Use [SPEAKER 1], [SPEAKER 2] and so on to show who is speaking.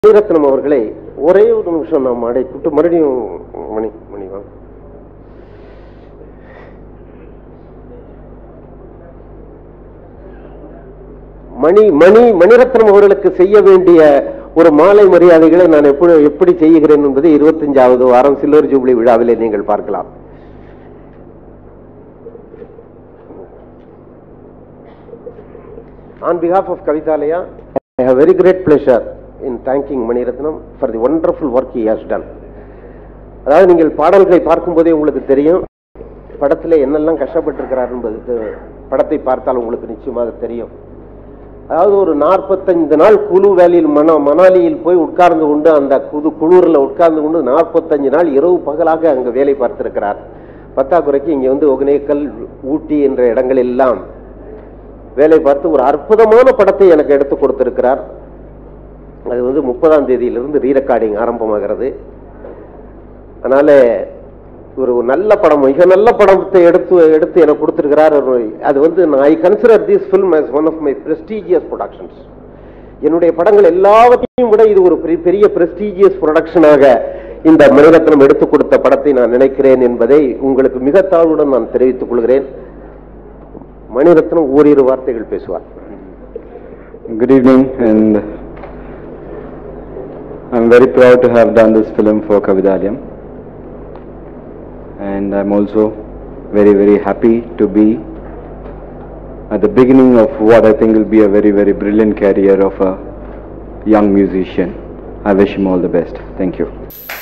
[SPEAKER 1] மணிரத்னம் அவர்களை ஒரே ஒரு நிமிஷம் நான் மாடை கூட்டு மறுபடியும் மணி மணி வாங்க மணி மணி மணிரத்னம் அவர்களுக்கு செய்ய வேண்டிய ஒரு மாலை மரியாதைகளை நான் எப்படி எப்படி செய்கிறேன் என்பது இருபத்தஞ்சாவது வாரம் சில்வர் ஜூப்ளி விழாவிலே நீங்கள் பார்க்கலாம் On behalf of Kavitalaya, I have very great pleasure in thanking Maniratnam for the wonderful work he has done. அதாவது நீங்கள் பாடல்களை பார்க்கும்போதே உங்களுக்கு தெரியும் படத்தில் என்னெல்லாம் கஷ்டப்பட்டிருக்கிறார் என்பது தெ- படத்தை பார்த்தால் உங்களுக்கு நிச்சயமாக தெரியும் அதாவது ஒரு நாற்பத்தைந்து நாள் குழு வேலையில் மன மணாலியில் போய் உட்கார்ந்து கொண்டு அந்த குது குளிரில் உட்கார்ந்து கொண்டு நாற்பத்தஞ்சு நாள் இரவு பகலாக அங்கே வேலை பார்த்திருக்கிறார் பத்தாக்குறைக்கு இங்கே வந்து ஒகனேக்கல் ஊட்டி என்ற இடங்கள் எல்லாம் வேலை பார்த்து ஒரு அற்புதமான படத்தை எனக்கு எடுத்து கொடுத்திருக்கிறார் அது வந்து முப்பதாம் தேதியிலிருந்து ரீ ரெக்கார்டிங் ஆரம்பமாகிறது அதனால ஒரு நல்ல படம் மிக நல்ல படத்தை எடுத்து எடுத்து எனக்கு கொடுத்திருக்கிறார் ஒரு- அது வந்து I consider this film as one of my prestigious productions என்னுடைய படங்கள் எல்லாவற்றையும் விட இது ஒரு பெரிய- பெரிய பிரஸ்டீஜியஸ் ப்ரொடக்ஷனாக இந்த மணிரத்னம் எடுத்துக் கொடுத்த படத்தை நான் நினைக்கிறேன் என்பதை உங்களுக்கு மிக தாழ்வுடன் நான் தெரிவித்துக் கொள்கிறேன் மணிரத்னம் ஓரிரு வார்த்தைகள் பேசுவார்
[SPEAKER 2] Good evening, and I'm very proud to have done this film for Kavidalyam. And I'm also very, very happy to be at the beginning of what I think will be a very, very brilliant career of a young musician. I wish him all the best. Thank you.